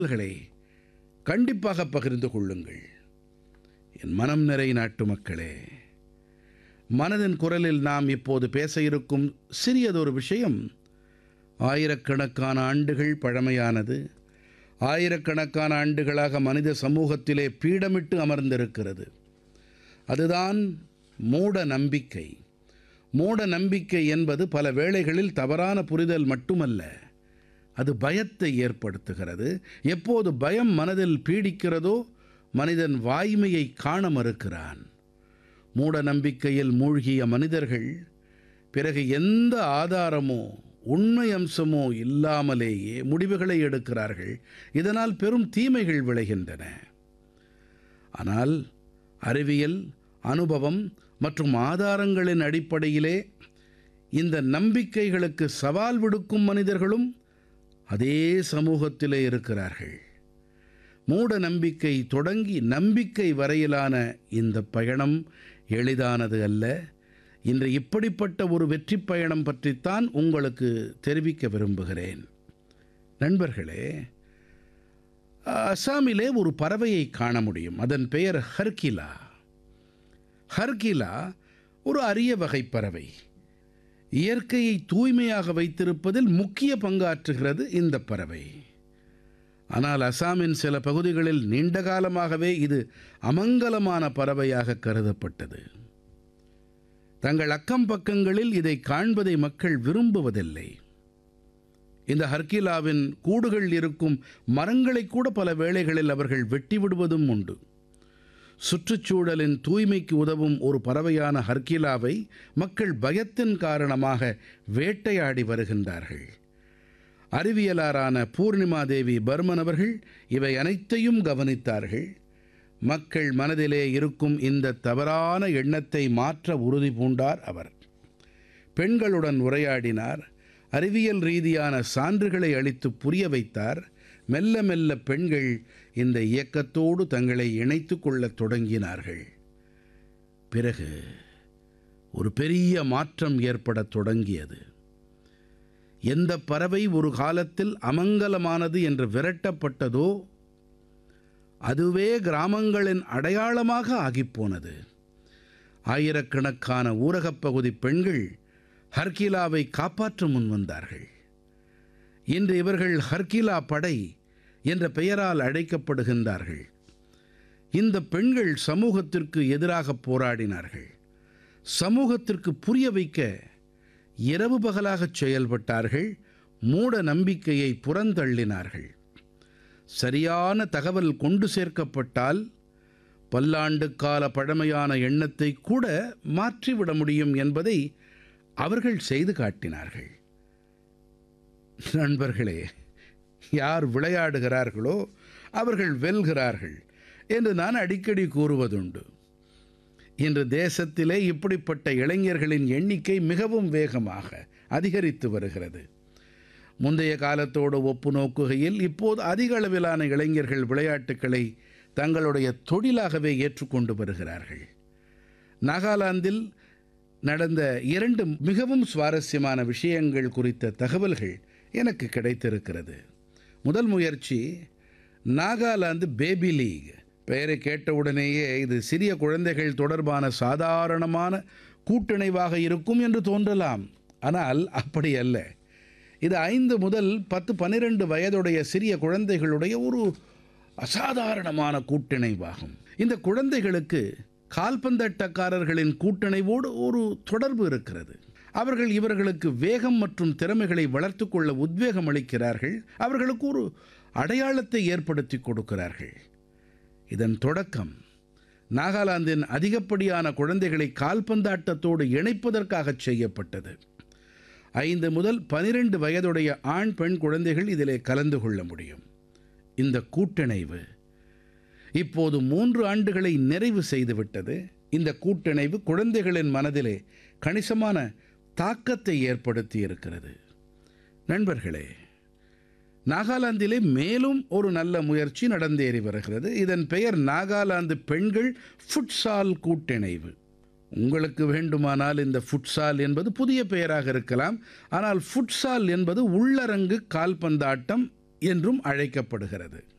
தகவல்களை கண்டிப்பாக பகிர்ந்து கொள்ளுங்கள் என் மனம் நிறை நாட்டு மக்களே மனதின் குரலில் நாம் இப்போது பேச இருக்கும் சிறியதொரு விஷயம் ஆயிரக்கணக்கான ஆண்டுகள் பழமையானது ஆயிரக்கணக்கான ஆண்டுகளாக மனித சமூகத்திலே பீடமிட்டு அமர்ந்திருக்கிறது அதுதான் மூட நம்பிக்கை மூட நம்பிக்கை என்பது பல வேளைகளில் தவறான புரிதல் மட்டுமல்ல அது பயத்தை ஏற்படுத்துகிறது எப்போது பயம் மனதில் பீடிக்கிறதோ மனிதன் வாய்மையை காண மறுக்கிறான் மூட நம்பிக்கையில் மூழ்கிய மனிதர்கள் பிறகு எந்த ஆதாரமோ உண்மை அம்சமோ இல்லாமலேயே முடிவுகளை எடுக்கிறார்கள் இதனால் பெரும் தீமைகள் விளைகின்றன ஆனால் அறிவியல் அனுபவம் மற்றும் ஆதாரங்களின் அடிப்படையிலே இந்த நம்பிக்கைகளுக்கு சவால் விடுக்கும் மனிதர்களும் அதே சமூகத்திலே இருக்கிறார்கள் மூட நம்பிக்கை தொடங்கி நம்பிக்கை வரையிலான இந்த பயணம் எளிதானது அல்ல இன்று இப்படிப்பட்ட ஒரு வெற்றி பயணம் பற்றித்தான் உங்களுக்கு தெரிவிக்க விரும்புகிறேன் நண்பர்களே அசாமிலே ஒரு பறவையை காண முடியும் அதன் பெயர் ஹர்கிலா ஹர்கிலா ஒரு அரிய வகை பறவை இயற்கையை தூய்மையாக வைத்திருப்பதில் முக்கிய பங்காற்றுகிறது இந்த பறவை ஆனால் அசாமின் சில பகுதிகளில் நீண்ட காலமாகவே இது அமங்கலமான பறவையாக கருதப்பட்டது தங்கள் அக்கம் பக்கங்களில் இதை காண்பதை மக்கள் விரும்புவதில்லை இந்த ஹர்கிலாவின் கூடுகள் இருக்கும் மரங்களை கூட பல வேளைகளில் அவர்கள் வெட்டி விடுவதும் உண்டு சுற்றுச்சூழலின் தூய்மைக்கு உதவும் ஒரு பறவையான ஹர்கிலாவை மக்கள் பயத்தின் காரணமாக வேட்டையாடி வருகின்றார்கள் அறிவியலாரான பூர்ணிமா தேவி பர்மன் அவர்கள் இவை அனைத்தையும் கவனித்தார்கள் மக்கள் மனதிலே இருக்கும் இந்த தவறான எண்ணத்தை மாற்ற உறுதி பூண்டார் அவர் பெண்களுடன் உரையாடினார் அறிவியல் ரீதியான சான்றுகளை அளித்து புரிய வைத்தார் மெல்ல மெல்ல பெண்கள் இந்த இயக்கத்தோடு தங்களை இணைத்து கொள்ளத் தொடங்கினார்கள் பிறகு ஒரு பெரிய மாற்றம் ஏற்படத் தொடங்கியது எந்த பறவை ஒரு காலத்தில் அமங்கலமானது என்று விரட்டப்பட்டதோ அதுவே கிராமங்களின் அடையாளமாக ஆகிப்போனது ஆயிரக்கணக்கான ஊரகப் பகுதி பெண்கள் ஹர்கிலாவை காப்பாற்ற முன்வந்தார்கள் இன்று இவர்கள் ஹர்கிலா படை என்ற பெயரால் அழைக்கப்படுகின்றார்கள் இந்த பெண்கள் சமூகத்திற்கு எதிராக போராடினார்கள் சமூகத்திற்கு புரிய வைக்க இரவு பகலாகச் செயல்பட்டார்கள் மூட நம்பிக்கையை புறந்தள்ளினார்கள் சரியான தகவல் கொண்டு சேர்க்கப்பட்டால் பல்லாண்டு கால பழமையான எண்ணத்தை கூட மாற்றிவிட முடியும் என்பதை அவர்கள் செய்து காட்டினார்கள் நண்பர்களே யார் விளையாடுகிறார்களோ அவர்கள் வெல்கிறார்கள் என்று நான் அடிக்கடி கூறுவதுண்டு இன்று தேசத்திலே இப்படிப்பட்ட இளைஞர்களின் எண்ணிக்கை மிகவும் வேகமாக அதிகரித்து வருகிறது முந்தைய காலத்தோடு ஒப்பு நோக்குகையில் இப்போது அதிக அளவிலான இளைஞர்கள் விளையாட்டுக்களை தங்களுடைய தொழிலாகவே ஏற்றுக்கொண்டு வருகிறார்கள் நாகாலாந்தில் நடந்த இரண்டு மிகவும் சுவாரஸ்யமான விஷயங்கள் குறித்த தகவல்கள் எனக்கு கிடைத்திருக்கிறது முதல் முயற்சி நாகாலாந்து பேபி லீக் பெயரை கேட்டவுடனேயே இது சிறிய குழந்தைகள் தொடர்பான சாதாரணமான கூட்டிணைவாக இருக்கும் என்று தோன்றலாம் ஆனால் அப்படி அல்ல இது ஐந்து முதல் பத்து பன்னிரண்டு வயதுடைய சிறிய குழந்தைகளுடைய ஒரு அசாதாரணமான கூட்டிணைவாகும் இந்த குழந்தைகளுக்கு கால்பந்தட்டக்காரர்களின் கூட்டிணைவோடு ஒரு தொடர்பு இருக்கிறது அவர்கள் இவர்களுக்கு வேகம் மற்றும் திறமைகளை வளர்த்து கொள்ள உத்வேகம் அளிக்கிறார்கள் அவர்களுக்கு ஒரு அடையாளத்தை ஏற்படுத்தி கொடுக்கிறார்கள் இதன் தொடக்கம் நாகாலாந்தின் அதிகப்படியான குழந்தைகளை கால்பந்தாட்டத்தோடு இணைப்பதற்காக செய்யப்பட்டது ஐந்து முதல் பனிரெண்டு வயதுடைய ஆண் பெண் குழந்தைகள் இதிலே கலந்து கொள்ள முடியும் இந்த கூட்டிணைவு இப்போது மூன்று ஆண்டுகளை நிறைவு செய்துவிட்டது இந்த கூட்டிணைவு குழந்தைகளின் மனதிலே கணிசமான தாக்கத்தை ஏற்படுத்தி இருக்கிறது நண்பர்களே நாகாலாந்திலே மேலும் ஒரு நல்ல முயற்சி நடந்தேறி வருகிறது இதன் பெயர் நாகாலாந்து பெண்கள் ஃபுட்சால் கூட்டிணைவு உங்களுக்கு வேண்டுமானால் இந்த ஃபுட்சால் என்பது புதிய பெயராக இருக்கலாம் ஆனால் ஃபுட்சால் என்பது உள்ளரங்கு கால்பந்தாட்டம் என்றும் அழைக்கப்படுகிறது